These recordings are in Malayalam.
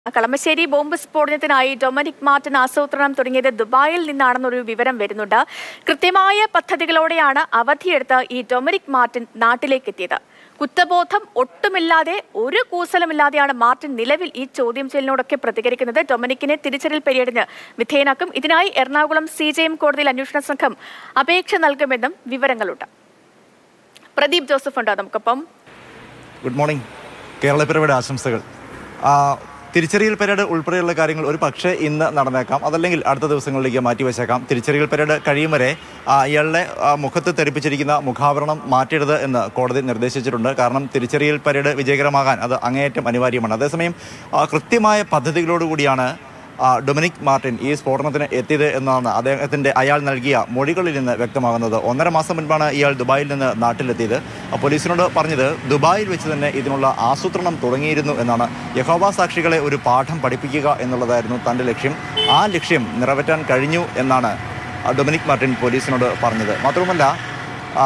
കളമശ്ശേരി ബോംബ് സ്ഫോടനത്തിനായി ഡൊമിനിക് മാർട്ടിൻ ആസൂത്രണം തുടങ്ങിയത് ദുബായിൽ നിന്നാണെന്നൊരു വിവരം വരുന്നുണ്ട് കൃത്യമായ പദ്ധതികളോടെയാണ് അവധിയെടുത്ത് ഈ ഡൊമിനിക് മാർട്ടിൻ നാട്ടിലേക്ക് എത്തിയത് കുറ്റബോധം ഒട്ടുമില്ലാതെ ഒരു കൂസലമില്ലാതെയാണ് മാർട്ടിൻ നിലവിൽ ഈ ചോദ്യം ചെയ്യലിനോടൊക്കെ പ്രതികരിക്കുന്നത് ഡൊമിനിക്കിനെ തിരിച്ചറിയൽ പീരീഡിന് വിധേയനാക്കും ഇതിനായി എറണാകുളം സി ജെ എം കോടതിയിൽ അന്വേഷണ സംഘം അപേക്ഷ നൽകുമെന്നും വിവരങ്ങളുണ്ട് പ്രദീപ് ജോസഫ് ഉണ്ടോ നമുക്കൊപ്പം ഗുഡ് മോർണിംഗ് കേരളപ്പിറവിയുടെ ആശംസകൾ ആ, തിരിച്ചറിയൽ പരേഡ് ഉൾപ്പെടെയുള്ള കാര്യങ്ങൾ ഒരു പക്ഷേ ഇന്ന് നടന്നേക്കാം അതല്ലെങ്കിൽ അടുത്ത ദിവസങ്ങളിലേക്ക് മാറ്റിവെച്ചേക്കാം തിരിച്ചറിയൽ പരേഡ് കഴിയും വരെ ആ, ഇയാളുടെ ആ, മുഖത്ത് തെറിപ്പിച്ചിരിക്കുന്ന മുഖാവരണം മാറ്റരുത് എന്ന് കോടതി നിർദ്ദേശിച്ചിട്ടുണ്ട് കാരണം തിരിച്ചറിയൽ പരേഡ് വിജയകരമാകാൻ അത് അങ്ങേയറ്റം അനിവാര്യമാണ് അതേസമയം ആ, കൃത്യമായ പദ്ധതികളോടുകൂടിയാണ് ആ, ഡൊമിനിക് മാർട്ടിൻ ഈ സ്ഫോടനത്തിന് എത്തിയത് എന്നാണ് അദ്ദേഹത്തിന്റെ അയാൾ നൽകിയ മൊഴികളിൽ നിന്ന് വ്യക്തമാകുന്നത് ഒന്നര മാസം മുൻപാണ് ഇയാൾ ദുബായിൽ നിന്ന് നാട്ടിലെത്തിയത് ആ, പോലീസിനോട് പറഞ്ഞത് ദുബായിൽ വെച്ച് തന്നെ ഇതിനുള്ള ആസൂത്രണം തുടങ്ങിയിരുന്നു എന്നാണ് യഹോവ സാക്ഷികളെ ഒരു പാഠം പഠിപ്പിക്കുക എന്നുള്ളതായിരുന്നു തന്റെ ലക്ഷ്യം ആ ലക്ഷ്യം നിറവേറ്റാൻ കഴിഞ്ഞു എന്നാണ് ആ, ഡൊമിനിക് മാർട്ടിൻ പോലീസിനോട് പറഞ്ഞത് മാത്രമല്ല ആ,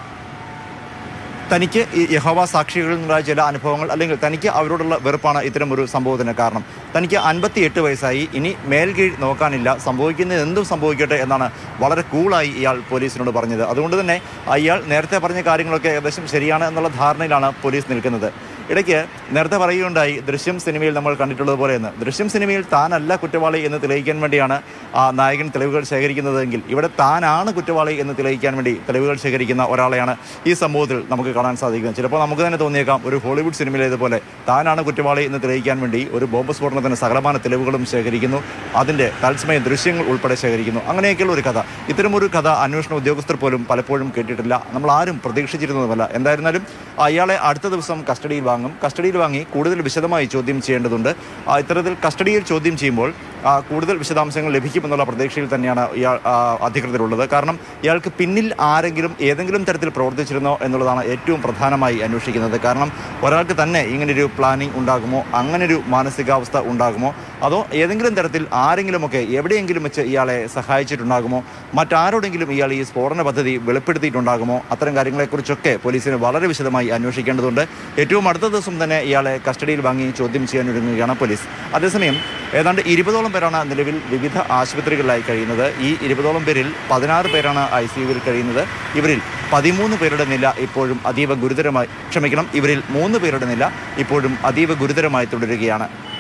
തനിക്ക് ഈ യഹോവ സാക്ഷികളിൽ നിന്നുണ്ടായ ചില അനുഭവങ്ങൾ അല്ലെങ്കിൽ തനിക്ക് അവരോടുള്ള വെറുപ്പാണ് ഇത്തരം ഒരു സംഭവത്തിന് കാരണം തനിക്ക് അൻപത്തി എട്ട് വയസ്സായി ഇനി മേൽകീഴ് നോക്കാനില്ല സംഭവിക്കുന്നത് എന്തും സംഭവിക്കട്ടെ എന്നാണ് വളരെ കൂളായി ഇയാൾ പോലീസിനോട് പറഞ്ഞത് അതുകൊണ്ട് തന്നെ അയാൾ നേരത്തെ പറഞ്ഞ കാര്യങ്ങളൊക്കെ ഏകദേശം ശരിയാണ് എന്നുള്ള ധാരണയിലാണ് പോലീസ് നിൽക്കുന്നത് ഇടയ്ക്ക് നേരത്തെ പറയുകയുണ്ടായി ദൃശ്യം സിനിമയിൽ നമ്മൾ കണ്ടിട്ടുള്ളത് പോലെയെന്ന് ദൃശ്യം സിനിമയിൽ താനല്ല കുറ്റവാളി എന്ന് തെളിയിക്കാൻ വേണ്ടിയാണ് ആ നായകൻ തെളിവുകൾ ശേഖരിക്കുന്നതെങ്കിൽ ഇവിടെ താനാണ് കുറ്റവാളി എന്ന് തെളിയിക്കാൻ വേണ്ടി തെളിവുകൾ ശേഖരിക്കുന്ന ഒരാളെയാണ് ഈ സംഭവത്തിൽ നമുക്ക് കാണാൻ സാധിക്കുന്നത് ചിലപ്പോൾ നമുക്ക് തന്നെ തോന്നിയേക്കാം ഒരു ഹോളിവുഡ് സിനിമയിലേതുപോലെ താനാണ് കുറ്റവാളി എന്ന് തെളിയിക്കാൻ വേണ്ടി ഒരു ബോംബ് സ്ഫോടനത്തിന് സകലമാന തെളിവുകളും ശേഖരിക്കുന്നു അതിൻ്റെ തത്സമയ ദൃശ്യങ്ങൾ ഉൾപ്പെടെ ശേഖരിക്കുന്നു അങ്ങനെയൊക്കെയുള്ള ഒരു കഥ ഇത്തരമൊരു കഥ അന്വേഷണ ഉദ്യോഗസ്ഥർ പോലും പലപ്പോഴും കേട്ടിട്ടില്ല നമ്മൾ ആരും പ്രതീക്ഷിച്ചിരുന്നതുമല്ല എന്തായിരുന്നാലും അയാളെ അടുത്ത ദിവസം കസ്റ്റഡിയിൽ വാങ്ങും കസ്റ്റഡിയിൽ വാങ്ങി കൂടുതൽ വിശദമായി ചോദ്യം ചെയ്യേണ്ടതുണ്ട് ആ, ഇത്തരത്തിൽ കസ്റ്റഡിയിൽ ചോദ്യം ചെയ്യുമ്പോൾ ആ, കൂടുതൽ വിശദാംശങ്ങൾ ലഭിക്കുമെന്നുള്ള പ്രതീക്ഷയിൽ തന്നെയാണ് ഇയാൾ ആ, അധികൃതരുള്ളത് കാരണം ഇയാൾക്ക് പിന്നിൽ ആരെങ്കിലും ഏതെങ്കിലും തരത്തിൽ പ്രവർത്തിച്ചിരുന്നോ എന്നുള്ളതാണ് ഏറ്റവും പ്രധാനമായി അന്വേഷിക്കുന്നത് കാരണം ഒരാൾക്ക് തന്നെ ഇങ്ങനൊരു പ്ലാനിംഗ് ഉണ്ടാകുമോ അങ്ങനൊരു മാനസികാവസ്ഥ ഉണ്ടാകുമോ അതോ ഏതെങ്കിലും തരത്തിൽ ആരെങ്കിലുമൊക്കെ എവിടെയെങ്കിലും വെച്ച് ഇയാളെ സഹായിച്ചിട്ടുണ്ടാകുമോ മറ്റാരോടെങ്കിലും ഇയാൾ ഈ സ്ഫോടന പദ്ധതി വെളിപ്പെടുത്തിയിട്ടുണ്ടാകുമോ അത്തരം കാര്യങ്ങളെക്കുറിച്ചൊക്കെ പോലീസിന് വളരെ വിശദമായി അന്വേഷിക്കേണ്ടതുണ്ട് ഏറ്റവും അടുത്ത ദിവസം തന്നെ ഇയാളെ കസ്റ്റഡിയിൽ വാങ്ങി ചോദ്യം ചെയ്യാൻ ഒരുങ്ങുകയാണ് പോലീസ് അതേസമയം ഏതാണ്ട് ഇരുപതോളം പേരാണ് നിലവിൽ വിവിധ ആശുപത്രികളിലായി കഴിയുന്നത് ഈ ഇരുപതോളം പേരിൽ പതിനാറ് പേരാണ് ഐ സി യുവിൽ കഴിയുന്നത് ഇവരിൽ പതിമൂന്ന് പേരുടെ നില ഇപ്പോഴും അതീവ ഗുരുതരമായി ക്ഷമിക്കണം ഇവരിൽ മൂന്ന് പേരുടെ നില ഇപ്പോഴും അതീവ ഗുരുതരമായി തുടരുകയാണ്